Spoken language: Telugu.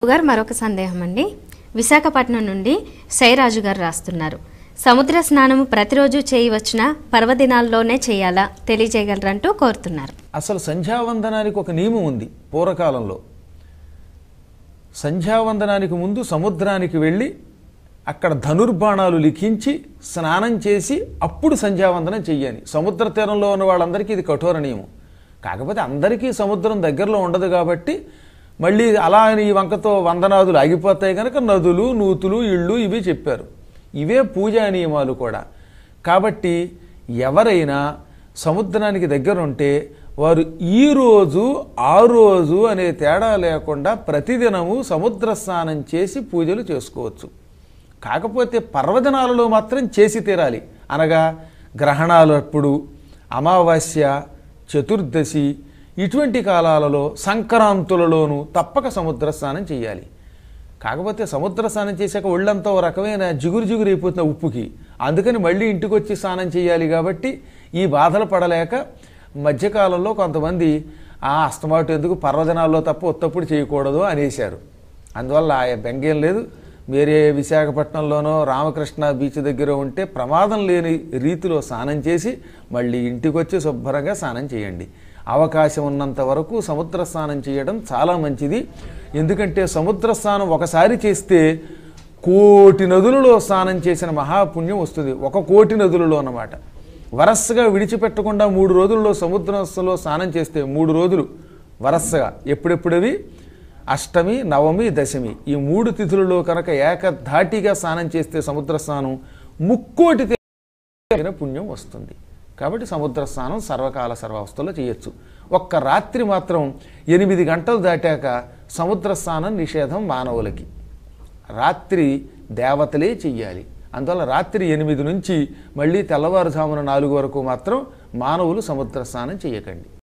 గారు మరొక సందేహం అండి విశాఖపట్నం నుండి సైరాజు గారు రాస్తున్నారు సముద్ర స్నానం ప్రతిరోజు చేయవచ్చున పర్వదినాల్లోనే చేయాలా తెలియజేయగలరంటూ కోరుతున్నారు అసలు సంధ్యావందనానికి ఒక నియమం ఉంది పూర్వకాలంలో సంధ్యావందనానికి ముందు సముద్రానికి వెళ్ళి అక్కడ ధనుర్బాణాలు లిఖించి స్నానం చేసి అప్పుడు సంధ్యావందనం చెయ్యాలి సముద్ర తీరంలో ఉన్న వాళ్ళందరికీ ఇది కఠోర నియమం కాకపోతే అందరికీ సముద్రం దగ్గరలో ఉండదు కాబట్టి మళ్ళీ అలా అని ఈ వంకతో వందనాదులు ఆగిపోతాయి కనుక నదులు నూతులు ఇళ్ళు ఇవి చెప్పారు ఇవే పూజా నియమాలు కూడా కాబట్టి ఎవరైనా సముద్రానికి దగ్గర ఉంటే వారు ఈ రోజు ఆ రోజు అనే తేడా లేకుండా ప్రతిదినము సముద్ర స్నానం చేసి పూజలు చేసుకోవచ్చు కాకపోతే పర్వదినాలలో మాత్రం చేసి తీరాలి అనగా గ్రహణాలు అప్పుడు అమావాస్య చతుర్దశి ఇటువంటి కాలాలలో సంక్రాంతులలోనూ తప్పక సముద్ర స్నానం చేయాలి కాకపోతే సముద్ర స్నానం చేశాక ఒళ్ళంతా ఓ రకమైన జిగురు జిగురు అయిపోతుంది ఉప్పుకి అందుకని మళ్ళీ ఇంటికి వచ్చి స్నానం చేయాలి కాబట్టి ఈ బాధలు పడలేక మధ్యకాలంలో కొంతమంది ఆ అస్తమాటు ఎందుకు పర్వదినాల్లో తప్ప ఉత్తప్పుడు చేయకూడదు అనేశారు అందువల్ల ఆ బెంగేం లేదు వేరే విశాఖపట్నంలోనో రామకృష్ణ బీచ్ దగ్గర ఉంటే ప్రమాదం లేని రీతిలో స్నానం చేసి మళ్ళీ ఇంటికి వచ్చి శుభ్రంగా స్నానం చేయండి అవకాశం ఉన్నంత వరకు సముద్ర స్నానం చేయడం చాలా మంచిది ఎందుకంటే సముద్ర స్నానం ఒకసారి చేస్తే కోటి నదులలో స్నానం చేసిన మహాపుణ్యం వస్తుంది ఒక కోటి నదులలో అన్నమాట వరసగా విడిచిపెట్టకుండా మూడు రోజుల్లో సముద్రంలో స్నానం చేస్తే మూడు రోజులు వరసగా ఎప్పుడెప్పుడవి అష్టమి నవమి దశమి ఈ మూడు తిథులలో కనుక ఏకధాటిగా స్నానం చేస్తే సముద్ర స్నానం ముక్కోటి అయిన పుణ్యం వస్తుంది కాబట్టి సముద్ర స్నానం సర్వకాల సర్వావస్థలో చేయొచ్చు ఒక్క రాత్రి మాత్రం ఎనిమిది గంటలు దాటాక సముద్ర స్నానం నిషేధం మానవులకి రాత్రి దేవతలే చెయ్యాలి అందువల్ల రాత్రి ఎనిమిది నుంచి మళ్ళీ తెల్లవారుజామున నాలుగు వరకు మాత్రం మానవులు సముద్ర స్నానం చేయకండి